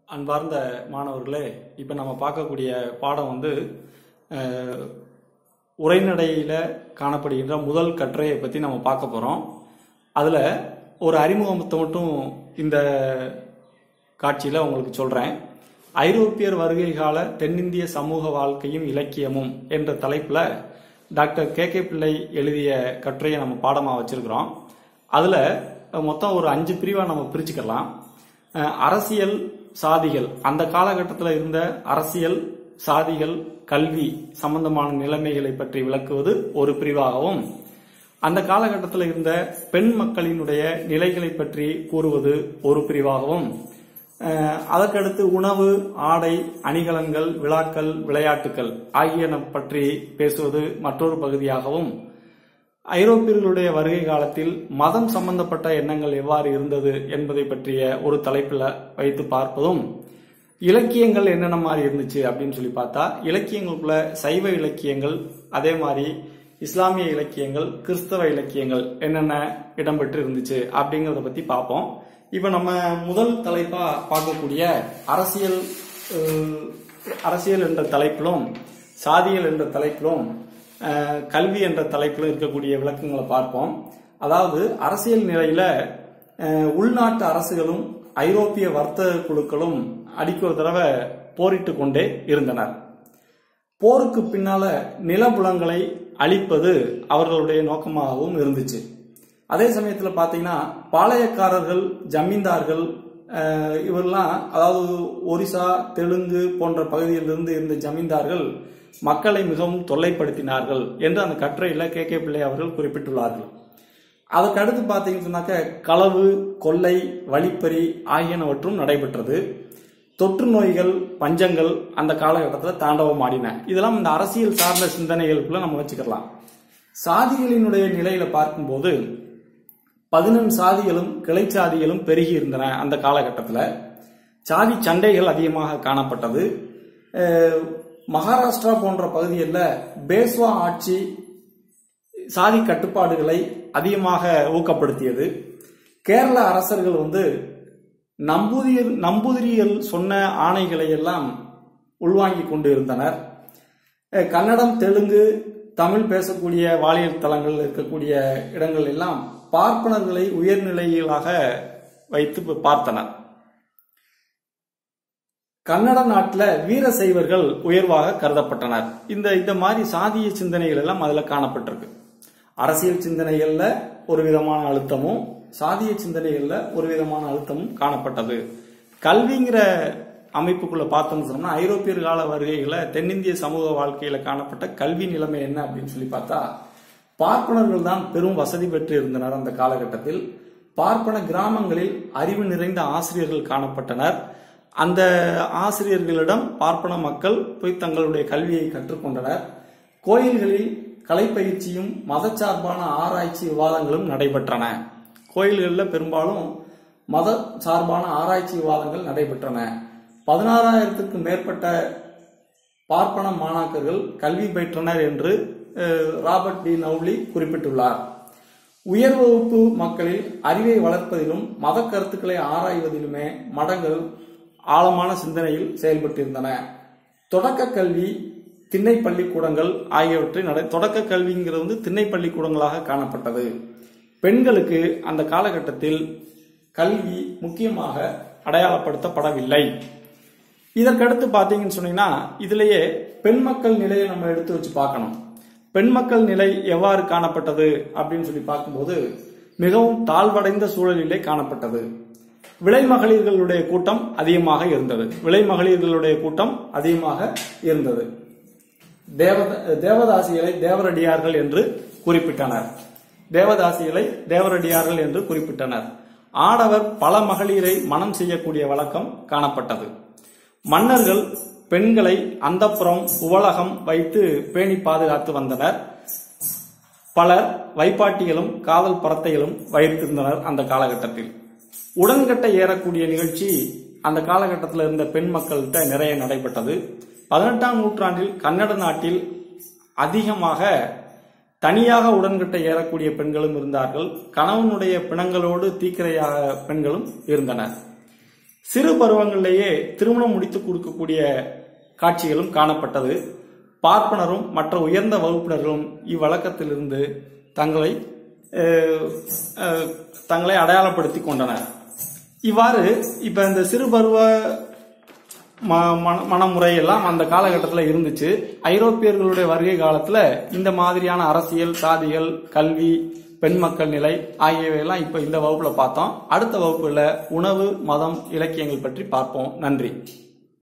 அன்பார்ந்த மாணவர்களே இப்போ நம்ம பார்க்கக்கூடிய பாடம் வந்து அஹ், உரைநடையில் காணப்படுகின்ற முதல் கட்டுரையை பற்றி நம்ம பார்க்க போகிறோம் அதில் ஒரு அறிமுகத்தை மட்டும் இந்த காட்சியில் உங்களுக்கு சொல்கிறேன் ஐரோப்பியர் வருகை கால தென்னிந்திய சமூக வாழ்க்கையும் இலக்கியமும் என்ற தலைப்பில் டாக்டர் கே கே பிள்ளை எழுதிய கட்டுரையை நம்ம பாடமாக வச்சிருக்கிறோம் அதில் மொத்தம் ஒரு அஞ்சு பிரிவாக நம்ம பிரிச்சுக்கலாம் அஹ், அரசியல் சாதிகள் அந்த காலகட்டத்தில் இருந்த அரசியல் சாதிகள் கல்வி சம்பந்தமான நிலைமைகளை பற்றி விளக்குவது ஒரு பிரிவாகவும் அந்த காலகட்டத்தில் இருந்த பெண் மக்களினுடைய நிலைகளை பற்றி கூறுவது ஒரு பிரிவாகவும் அஹ், அதற்கடுத்து உணவு ஆடை அணிகலன்கள் விழாக்கள் விளையாட்டுகள் ஆகியன பற்றி பேசுவது மற்றொரு பகுதியாகவும் ஐரோப்பியர்களுடைய வருகை காலத்தில் மதம் சம்பந்தப்பட்ட எண்ணங்கள் எவ்வாறு இருந்தது என்பதை பற்றிய ஒரு தலைப்பில் வைத்து பார்ப்பதும் இலக்கியங்கள் என்னென்ன மாதிரி இருந்துச்சு அப்படின்னு சொல்லி பார்த்தா இலக்கியங்களுக்குள்ள சைவ இலக்கியங்கள் அதே மாதிரி இஸ்லாமிய இலக்கியங்கள் கிறிஸ்தவ இலக்கியங்கள் என்னென்ன இடம்பெற்று இருந்துச்சு அப்படிங்கிறத பத்தி பார்ப்போம் இப்போ நம்ம முதல் தலைப்பா பார்க்கக்கூடிய அரசியல் அஹ், அரசியல் என்ற தலைப்பிலும் சாதியல் என்ற தலைப்பிலும் அஹ், கல்வி என்ற தலைப்பிலும் இருக்கக்கூடிய விளக்கங்களை பார்ப்போம் அதாவது அரசியல் நிலையில அஹ், உள்நாட்டு அரசுகளும் ஐரோப்பிய வர்த்தக குழுக்களும் அடிக்க ஒரு தடவை போரிட்டு கொண்டே இருந்தனர் போருக்கு பின்னால நிலபுலங்களை அழிப்பது அவர்களுடைய நோக்கமாகவும் இருந்துச்சு அதே சமயத்துல பாத்தீங்கன்னா பாளையக்காரர்கள் ஜமீன்தார்கள் அஹ், இவரெல்லாம் அதாவது ஒரிசா தெலுங்கு போன்ற பகுதியிலிருந்து இருந்த ஜமீன்தார்கள் மக்களை மிகவும் தொல்லைப்படுத்தினார்கள் என்று அந்த கட்டுரையில கே கே பிள்ளை அவர்கள் குறிப்பிட்டுள்ளார்கள் அதற்கு அடுத்து பார்த்தீங்கன்னு சொன்னாக்க களவு கொள்ளை வழிப்பறி ஆகியனவற்றும் நடைபெற்றது தொற்று நோய்கள் பஞ்சங்கள் அந்த காலகட்டத்தில் தாண்டவம் ஆடின இதெல்லாம் இந்த அரசியல் சார்ந்த சிந்தனைகளுக்குள்ள நம்ம வச்சுக்கலாம் சாதிகளினுடைய நிலையில பார்க்கும்போது பதினெண் சாதிகளும் கிளை சாதிகளும் பெருகி இருந்தன அந்த காலகட்டத்தில் சாதி சண்டைகள் அதிகமாக காணப்பட்டது அஹ், மகாராஷ்டிரா போன்ற பகுதிகளில் பேஸ்வா ஆட்சி சாதி கட்டுப்பாடுகளை அதிகமாக ஊக்கப்படுத்தியது கேரள அரசர்கள் வந்து நம்பூதியர் நம்பூதிரிகள் சொன்ன ஆணைகளை எல்லாம் உள்வாங்கி கொண்டு இருந்தனர் அஹ் கன்னடம் தெலுங்கு தமிழ் பேசக்கூடிய வாலியல் தளங்கள் இருக்கக்கூடிய இடங்கள் எல்லாம் பார்ப்பனர்களை உயர்நிலைகளாக வைத்து பார்த்தனர் கன்னட நாட்டில் வீர சைவர்கள் உயர்வாக கருதப்பட்டனர் இந்த இந்த மாதிரி சாதிய சிந்தனைகள் எல்லாம் அதுல காணப்பட்டிருக்கு அரசியல் சிந்தனைகள்ல ஒரு விதமான அழுத்தமும் சாதிய சிந்தனைகள்ல ஒரு விதமான அழுத்தமும் காணப்பட்டது கல்விங்கிற அமைப்புக்குள்ள பார்த்தோம்னு சொன்னோம்னா ஐரோப்பியர் கால வருகைகளை தென்னிந்திய சமூக வாழ்க்கையில காணப்பட்ட கல்வி நிலைமை என்ன அப்படின்னு சொல்லி பார்த்தா பார்ப்பனர்கள் தான் பெரும் வசதி பெற்று இருந்தனர் அந்த காலகட்டத்தில் பார்ப்பன கிராமங்களில் அறிவு நிறைந்த ஆசிரியர்கள் காணப்பட்டனர் அந்த ஆசிரியர்களிடம் பார்ப்பன மக்கள் போய் தங்களுடைய கல்வியை கற்றுக்கொண்டனர் கோயில்களில் கலைப்பயிற்சியும் மதச்சார்பான ஆராய்ச்சி விவாதங்களும் நடைபெற்றன கோயில்களில் பெரும்பாலும் மத சார்பான ஆராய்ச்சி விவாதங்கள் நடைபெற்றன பதினாறாயிரத்திற்கும் மேற்பட்ட பார்ப்பன மாணாக்கர்கள் கல்வி பயின்றனர் என்று அஹ், ராபர்ட் டி நவுலி குறிப்பிட்டுள்ளார் உயர் வகுப்பு மக்களில் அறிவை வளர்ப்பதிலும் மத கருத்துக்களை ஆராய்வதிலுமே மடங்கள் ஆழமான சிந்தனையில் செயல்பட்டிருந்தன தொடக்க கல்வி திண்ணை பள்ளிக்கூடங்கள் ஆகியவற்றை நட தொடக்க கல்விங்கிறது வந்து திண்ணை பள்ளிக்கூடங்களாக காணப்பட்டது பெண்களுக்கு அந்த காலகட்டத்தில் கல்வி முக்கியமாக அடையாளப்படுத்தப்படவில்லை இதற்கடுத்து பார்த்தீங்கன்னு சொன்னீங்கன்னா இதுலயே பெண் மக்கள் நிலையை நம்ம எடுத்து வச்சு பார்க்கணும் பெண் மக்கள் நிலை எவ்வாறு காணப்பட்டது அப்படின்னு சொல்லி பார்க்கும்போது மிகவும் தாழ்வடைந்த சூழலிலே காணப்பட்டது விலை மகளிர்களுடைய கூட்டம் அதிகமாக இருந்தது விலை மகளிர்களுடைய கூட்டம் அதிகமாக இருந்தது தேவத தேவதாசிகளை தேவரடியார்கள் என்று குறிப்பிட்டனர் தேவதாசிகளை தேவரடியார்கள் என்று குறிப்பிட்டனர் ஆடவர் பல மகளிரை மனம் செய்யக்கூடிய வழக்கம் காணப்பட்டது மன்னர்கள் பெண்களை அந்தப்புறம் உவலகம் வைத்து பேணி பாதுகாத்து வந்தனர் பலர் வைப்பாட்டிகளும் காதல் பரத்தைகளும் வைத்திருந்தனர் அந்த காலகட்டத்தில் உடன்கட்டை ஏறக்கூடிய நிகழ்ச்சி அந்த காலகட்டத்தில் இருந்த பெண் மக்கள்கிட்ட நிறைய நடைபெற்றது பதினெட்டாம் நூற்றாண்டில் கன்னட நாட்டில் அதிகமாக தனியாக உடன்கட்டை ஏறக்கூடிய பெண்களும் இருந்தார்கள் கணவனுடைய பிணங்களோடு தீக்கிரையாக பெண்களும் இருந்தனர் சிறு பருவங்களிலேயே திருமணம் முடித்து கொடுக்கக்கூடிய காட்சிகளும் காணப்பட்டது பார்ப்பனரும் மற்ற உயர்ந்த வகுப்பினர்களும் இவ்வழக்கத்திலிருந்து தங்களை அஹ், அஹ், தங்களை அடையாளப்படுத்தி கொண்டனர் இவ்வாறு இப்ப இந்த சிறு பருவ ம- மன- மனமுறை எல்லாம் அந்த காலகட்டத்தில் இருந்துச்சு ஐரோப்பியர்களுடைய வருகை காலத்துல இந்த மாதிரியான அரசியல் சாதிகள் கல்வி பெண் மக்கள் நிலை ஆகியவையெல்லாம் இப்ப இந்த வகுப்புல பார்த்தோம் அடுத்த வகுப்புல உணவு மதம் இலக்கியங்கள் பற்றி பார்ப்போம் நன்றி